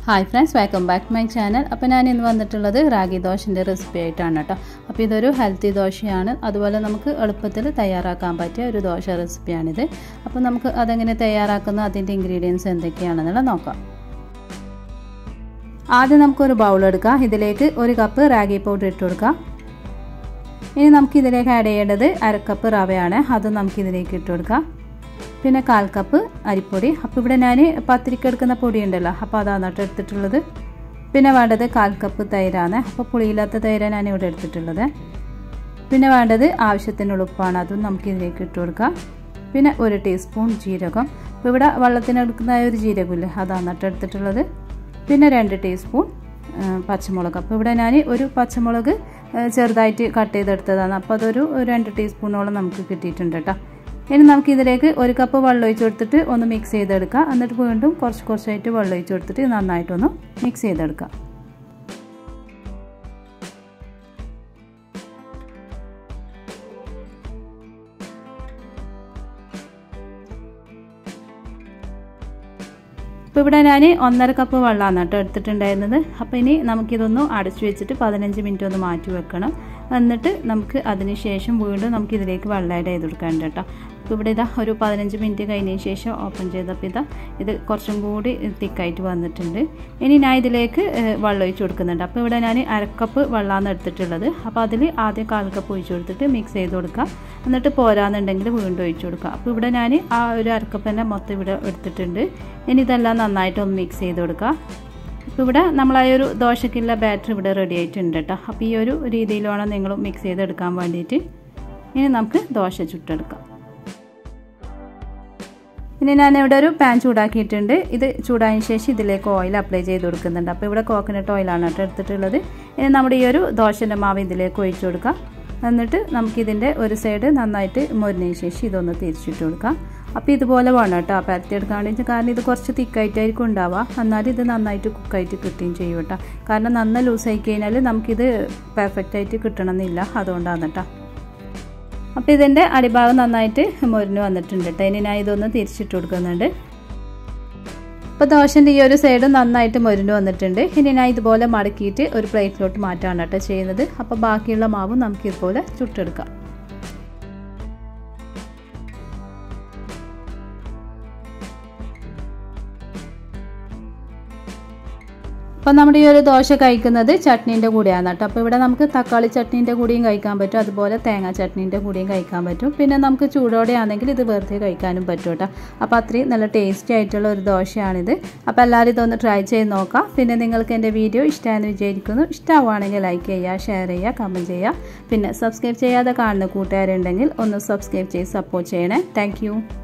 hi friends welcome back to my channel അപ്പോൾ ഞാൻ ഇന്ന് വന്നിട്ടുള്ളത് റാഗി ദോശൻ്റെ റെസിപ്പി ആയിട്ടാണ് കേട്ടോ അപ്പോൾ ഇതൊരു ഹെൽത്തി ദോശയാണ് അതുപോലെ നമുക്ക് എളുപ്പത്തിൽ തയ്യാറാക്കാൻ പറ്റിയ ഒരു ദോശ റെസിപ്പിയാണിത് അപ്പോൾ നമുക്ക് അതെങ്ങനെ തയ്യാറാക്കുന്ന അതിൻ്റെ ഇൻഗ്രീഡിയൻസ് എന്തൊക്കെയാണെന്നുള്ളത് നോക്കാം ആദ്യം നമുക്കൊരു ബൗൾ എടുക്കാം ഇതിലേക്ക് ഒരു കപ്പ് റാഗി പൗഡർ ഇട്ട് കൊടുക്കാം ഇനി നമുക്ക് ഇതിലേക്ക് ആഡ് ചെയ്യേണ്ടത് അരക്കപ്പ് റവയാണ് അത് നമുക്ക് ഇതിലേക്ക് ഇട്ട് കൊടുക്കാം പിന്നെ കാൽ കപ്പ് അരിപ്പൊടി അപ്പോൾ ഇവിടെ ഞാൻ പത്തിരിക്ക് എടുക്കുന്ന പൊടി ഉണ്ടല്ലോ അപ്പോൾ അതാണ് കേട്ടോ എടുത്തിട്ടുള്ളത് പിന്നെ വേണ്ടത് കാൽ കപ്പ് തൈരാണ് അപ്പോൾ പുളിയില്ലാത്ത തൈരാണ് ഞാൻ ഇവിടെ എടുത്തിട്ടുള്ളത് പിന്നെ വേണ്ടത് ആവശ്യത്തിനുള്ള ഉപ്പാണ് അതും നമുക്ക് ഇതിലേക്ക് ഇട്ട് കൊടുക്കാം പിന്നെ ഒരു ടീസ്പൂൺ ജീരകം അപ്പോൾ ഇവിടെ വെള്ളത്തിനെടുക്കുന്ന ഒരു ജീരകമില്ലേ അതാണ് കേട്ടോ എടുത്തിട്ടുള്ളത് പിന്നെ രണ്ട് ടീസ്പൂൺ പച്ചമുളക് അപ്പോൾ ഇവിടെ ഞാൻ ഒരു പച്ചമുളക് ചെറുതായിട്ട് കട്ട് ചെയ്തെടുത്തതാണ് അപ്പോൾ അതൊരു രണ്ട് ടീസ്പൂണോളം നമുക്ക് കിട്ടിയിട്ടുണ്ട് കേട്ടോ ഇനി നമുക്ക് ഇതിലേക്ക് ഒരു കപ്പ് വെള്ളം ഒഴിച്ച് കൊടുത്തിട്ട് ഒന്ന് മിക്സ് ചെയ്തെടുക്കാം എന്നിട്ട് വീണ്ടും കുറച്ച് കുറച്ചായിട്ട് വെള്ളം ഒഴിച്ച് കൊടുത്തിട്ട് നന്നായിട്ടൊന്ന് മിക്സ് ചെയ്തെടുക്കാം ഇപ്പോൾ ഇവിടെ ഞാൻ ഒന്നര കപ്പ് വെള്ളമാണ് കേട്ടോ എടുത്തിട്ടുണ്ടായിരുന്നത് അപ്പോൾ ഇനി നമുക്കിതൊന്ന് അടച്ചു വെച്ചിട്ട് പതിനഞ്ച് മിനിറ്റ് ഒന്ന് മാറ്റി വെക്കണം എന്നിട്ട് നമുക്ക് അതിന് ശേഷം വീണ്ടും നമുക്ക് ഇതിലേക്ക് വെള്ളം ആഡ് ചെയ്ത് കൊടുക്കാനുണ്ട് കേട്ടോ അപ്പോൾ ഇവിടെ ഇതാ ഒരു പതിനഞ്ച് മിനിറ്റ് കഴിഞ്ഞതിന് ശേഷം ഓപ്പൺ ചെയ്തപ്പോൾ ഇതാ ഇത് കുറച്ചും കൂടി തിക്കായിട്ട് വന്നിട്ടുണ്ട് ഇനി ഞാൻ ഇതിലേക്ക് വെള്ളം ഒഴിച്ച് കൊടുക്കുന്നുണ്ട് അപ്പോൾ ഇവിടെ ഞാൻ അരക്കപ്പ് വെള്ളമാണ് എടുത്തിട്ടുള്ളത് അപ്പോൾ അതിൽ ആദ്യം കാൽ കപ്പ് ഒഴിച്ച് കൊടുത്തിട്ട് മിക്സ് ചെയ്ത് കൊടുക്കുക എന്നിട്ട് പോരാന്നുണ്ടെങ്കിൽ വീണ്ടും ഒഴിച്ച് കൊടുക്കുക അപ്പോൾ ഇവിടെ ഞാൻ ആ ഒരു അരക്കപ്പ് തന്നെ മൊത്തം ഇവിടെ എടുത്തിട്ടുണ്ട് ഇനി ഇതെല്ലാം നന്നായിട്ടൊന്ന് മിക്സ് ചെയ്ത് കൊടുക്കുക അപ്പോൾ ഇവിടെ നമ്മൾ ആ ഒരു ദോശയ്ക്കുള്ള ബാറ്റർ ഇവിടെ റെഡി ആയിട്ടുണ്ട് കേട്ടോ അപ്പോൾ ഈ ഒരു രീതിയിൽ വേണം നിങ്ങൾ മിക്സ് ചെയ്തെടുക്കാൻ വേണ്ടിയിട്ട് ഇനി നമുക്ക് ദോശ ചുട്ടെടുക്കാം ഇനി ഞാൻ ഇവിടെ ഒരു പാൻ ചൂടാക്കിയിട്ടുണ്ട് ഇത് ചൂടായതിന് ശേഷം ഇതിലേക്ക് ഓയിൽ അപ്ലൈ ചെയ്ത് കൊടുക്കുന്നുണ്ട് അപ്പോൾ ഇവിടെ കോക്കനട്ട് ഓയിലാണ് കേട്ടോ എടുത്തിട്ടുള്ളത് ഇനി നമ്മുടെ ഈ ഒരു ദോശൻ്റെ മാവ് ഇതിലേക്ക് ഒഴിച്ചു കൊടുക്കാം എന്നിട്ട് നമുക്കിതിൻ്റെ ഒരു സൈഡ് നന്നായിട്ട് മൊരിഞ്ഞതിന് ശേഷം ഇതൊന്ന് തിരിച്ചിട്ട് കൊടുക്കാം അപ്പോൾ ഇതുപോലെ വേണം കേട്ടോ പരത്തിയെടുക്കാൻ വേണ്ടി കാരണം ഇത് കുറച്ച് തിക്കായിട്ടായിരിക്കും ഉണ്ടാവുക എന്നാലും ഇത് നന്നായിട്ട് കുക്കായിട്ട് കിട്ടുകയും ചെയ്യും കേട്ടോ കാരണം നന്ന ലൂസായി കഴിഞ്ഞാൽ നമുക്കിത് പെർഫെക്റ്റ് ആയിട്ട് കിട്ടണമെന്നില്ല അതുകൊണ്ടാണ് കേട്ടോ അപ്പോൾ ഇതിൻ്റെ അടിഭാഗം നന്നായിട്ട് മൊരിഞ്ഞ് വന്നിട്ടുണ്ട് കേട്ടോ ഇനി ഞാൻ ഇതൊന്ന് തിരിച്ചിട്ട് കൊടുക്കുന്നുണ്ട് അപ്പോൾ ദോശൻ്റെ ഈ ഒരു സൈഡ് നന്നായിട്ട് മൊരിഞ്ഞ് വന്നിട്ടുണ്ട് ഇനി ഞാൻ ഇതുപോലെ മടക്കിയിട്ട് ഒരു പ്ലേറ്റിലോട്ട് മാറ്റാണ് കേട്ടോ ചെയ്യുന്നത് അപ്പോൾ ബാക്കിയുള്ള മാവും നമുക്ക് ഇതുപോലെ ചുട്ടെടുക്കാം അപ്പോൾ നമ്മുടെ ഈ ഒരു ദോശ കഴിക്കുന്നത് ചട്നീൻ്റെ കൂടെയാണ് കേട്ടോ അപ്പോൾ ഇവിടെ നമുക്ക് തക്കാളി ചട്നീൻ്റെ കൂടിയും കഴിക്കാൻ പറ്റും അതുപോലെ തേങ്ങ ചട്നീൻ്റെ കൂടിയും കഴിക്കാൻ പറ്റും പിന്നെ നമുക്ക് ചൂടോടെ ആണെങ്കിൽ ഇത് വെറുതെ കഴിക്കാനും പറ്റും കേട്ടോ അപ്പോൾ അത്രയും നല്ല ടേസ്റ്റി ആയിട്ടുള്ള ഒരു ദോശയാണിത് അപ്പോൾ എല്ലാവരും ഇതൊന്ന് ട്രൈ ചെയ്ത് നോക്കാം പിന്നെ നിങ്ങൾക്ക് എൻ്റെ വീഡിയോ ഇഷ്ടമായെന്ന് വിചാരിക്കുന്നു ഇഷ്ടമാവുകയാണെങ്കിൽ ലൈക്ക് ചെയ്യുക ഷെയർ ചെയ്യുക കമൻറ്റ് ചെയ്യുക പിന്നെ സബ്സ്ക്രൈബ് ചെയ്യാതെ കാണുന്ന കൂട്ടുകാരുണ്ടെങ്കിൽ ഒന്ന് സബ്സ്ക്രൈബ് ചെയ്ത് സപ്പോർട്ട് ചെയ്യണേ താങ്ക്